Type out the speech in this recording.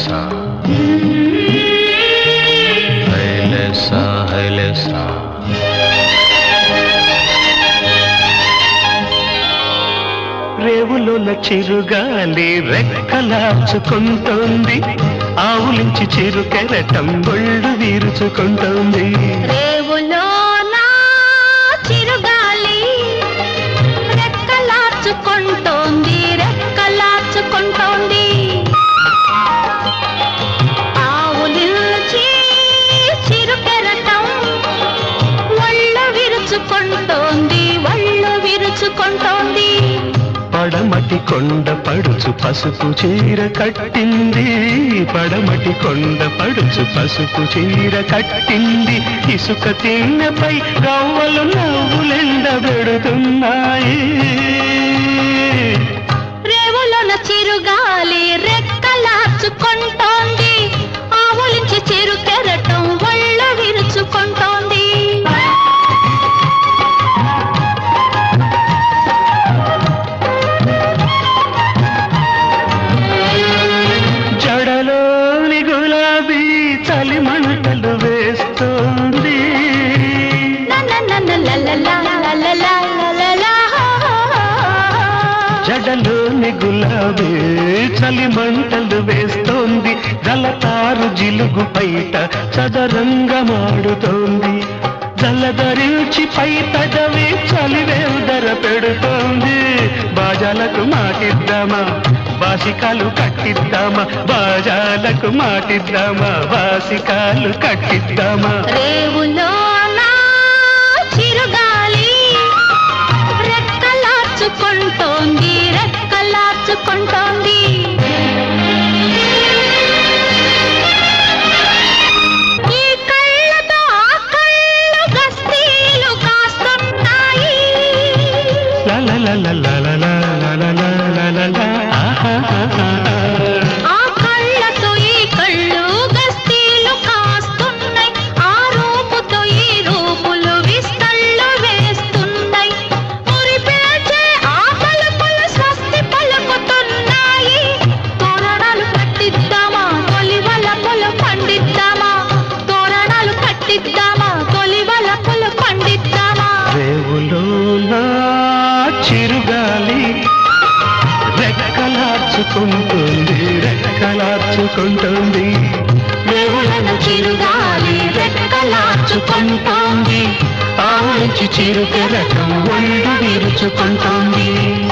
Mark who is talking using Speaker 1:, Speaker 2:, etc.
Speaker 1: హైలెసా హైలెసా హైలెసా
Speaker 2: రేవులోన చిరుగాలి రెక్కలార్చుకుంటోంది ఆవులించి చిరు కెరటం ఒళ్ళు వీరుచుకుంటోంది
Speaker 3: రేవులోన చిరుగాలి రెక్కలార్చుకుంటోంది రెక్కలార్చుకుంటోంది ఆవులిల్చి చిరుకెరటం ఒళ్ళు విరుచుకుంటోంది ఒళ్ళు విరుచుకుంటోంది
Speaker 2: పడమటి కొండ పడుచు పసుపు చీర కట్టింది పడమటి కొండ పడుచు పసుపు చీర కట్టింది ఇసుక తిన్నపై గవ్వలు నవ్వులెండబెడుతున్నాయి
Speaker 3: రేవులోన చిరుగాలి రెక్కలార్చుకుంటోంది ఆవులించి చిరు కెరటం ఒళ్ళు విరుచుకుంటోంది
Speaker 2: జడలోని గులాబీ చలి మంటలు వేస్తోంది
Speaker 3: లలలలలలలలలలలలా.
Speaker 2: జడలోని గులాబీ చలి మంటలు వేస్తోంది జలతారు జిలుగు పైట చదరంగమాడుతోంది జలధరించి పై పెదవి చలివేదర పెడుతోంది బాజాలకు మాటిద్దామా బాసికాలు కట్టిద్దామా బాజాలకు మాటిద్దామా బాసికాలు కట్టిద్దామా
Speaker 3: రేవులోన చిరుగాలి రెక్కలార్చుకుంటోంది రెక్కలార్చుకుంటోంది ఈ కళ్ళతో ఆ కళ్ళు గస్తీలు కాస్తున్నాయి
Speaker 2: లలలలలలలలలలలల. ఆహాహాహా.
Speaker 3: ఆ కళ్ళతో ఈ కళ్ళు గస్తీలు కాస్తున్నాయి ఆ రూపుతో ఈ రూపులు విస్తళ్ళు వేస్తున్నాయి మురిపేచే ఆ పలుకులు స్వస్తి పలుకుతున్నాయి తోరణాలు కట్టిద్దామా తొలి వలపులు పండిద్దామా తోరణాలు కట్టిద్దామా తొలి వలపులు పండిద్దామా
Speaker 2: రేవులోన చిరుగాలి రెక్కలార్చుకుంటుంది రెక్కలార్చుకుంటుంది రేవులను చిరుగాలి రెక్కలార్చుకుంటోంది ఆవించి చిరు కెరటం ఒళ్ళు విరుచుకుంటోంది